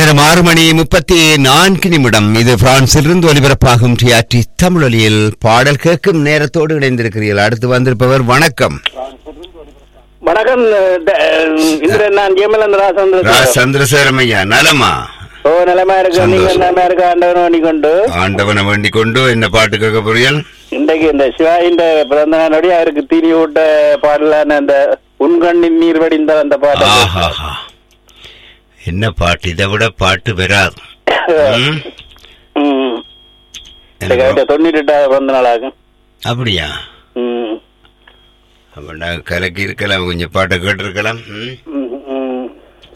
நேரம் ஆறு மணி முப்பத்தி நான்கு நிமிடம் இது பிரான்சிலிருந்து ஒலிபரப்பாகும் டிஆர்டி தமிழொலியில் பாடல் கேட்கும் நேரத்தோடு இணைந்திருக்கிறீர்கள் அடுத்து வந்திருப்பவர் வணக்கம் வணக்கம் ட- இந்திரன் நான் ஜெயமலன் ரா ராசந்திரன் சந்திரசேகரம் ஐயா நலமா ஓ நிலைமா இருக்கு நீங்க சந்தோஷம். நிலைமா இருக்க ஆண்டவன் பண்ணிக்கொண்டு ஆண்டவனை வேண்டிக் கொண்டு என்ன பாட்டு கேட்க போறீர்கள் இன்றைக்கு இந்த சிவாயின் பிறந்த நாளோடய அவருக்கு தீனி ஊட்ட பாடலான அந்த உண்கண்ணின் நீர் வடிந்த அந்த பாட்டு ஆஹாஹா என்ன பாட்டு இதை விட பாட்டு பெறாது ம்? ம். இந்த கவிதை தொண்ணூற்றி எட்டாவது பிறந்த நாளாகும் அப்படியா ம். அப்ப நான் கலக்கி இருக்கலாம் கொஞ்சம் பாட்டை கேட்டிருக்கலாம் ம்? ம், ம்.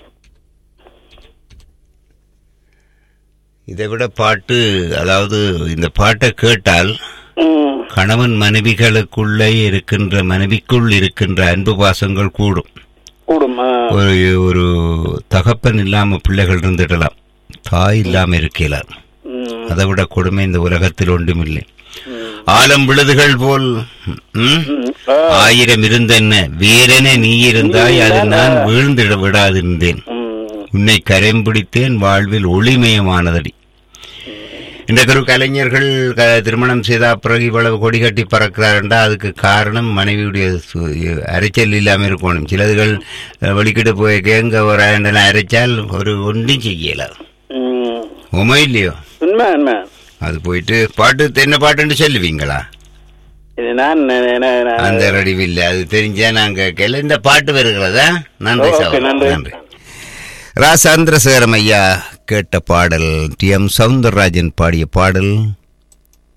இதை விட பாட்டு அதாவது இந்த பாட்டை கேட்டால் ம். கணவன் மனைவிகளுக்குள்ளே இருக்கின்ற மனைவிக்குள் இருக்கின்ற அன்பு பாசங்கள் கூடும் கூடும் ஆ. ஒரு ஒரு தகப்பன் இல்லாம பிள்ளைகள் இருந்துடலாம் தாய் இல்லாம இருக்கலாம் ம். அதை விட கொடுமை இந்த உலகத்தில் ஒன்றுமில்லை ஆலம் விழுதுகள் போல் ம்? ம். ஆ. ஆயிரம் இருந்தென்ன வேறென நீ இருந்தாய் அது நான் வீழ்ந்திட விடாதிருந்தேன் ம். உன்னை கரம் பிடித்தேன் வாழ்வில் ஒளிமயமானதடி இன்றைக்கு ஒரு கலைஞர்கள் க- திருமணம் செய்த பிறகு இவ்வளவு கொடி கட்டி பறக்கிறாருண்டா அதுக்கு காரணம் மனைவியுடைய சு- அரைச்சல் இல்லாம இருக்கணும் சிலதுகள் அஹ், வெளிக்கிட்டு போய் கேங்க ஒரு ஆண்டனை அரைச்சால் ஒரு ஒன்றும் செய்யல ம். உமை இல்லையோ உண்மை உண்மை அது போயிட்டு பாட்டு என்ன பாட்டுன்னு சொல்லுவீங்களா இது நான் நான்- நான்- நான்- அந்த ரெடிவில்லை அது தெரிஞ்சா நாங்க கேட்கல இந்த பாட்டு வருகிறதா நன்றி ஓகே, சகோதரர். நன்றி. நன்றி ரா சந்திரசேகரம் ஐயா கேட்ட பாடல் டி எம் சவுந்தரராஜன் பாடிய பாடல்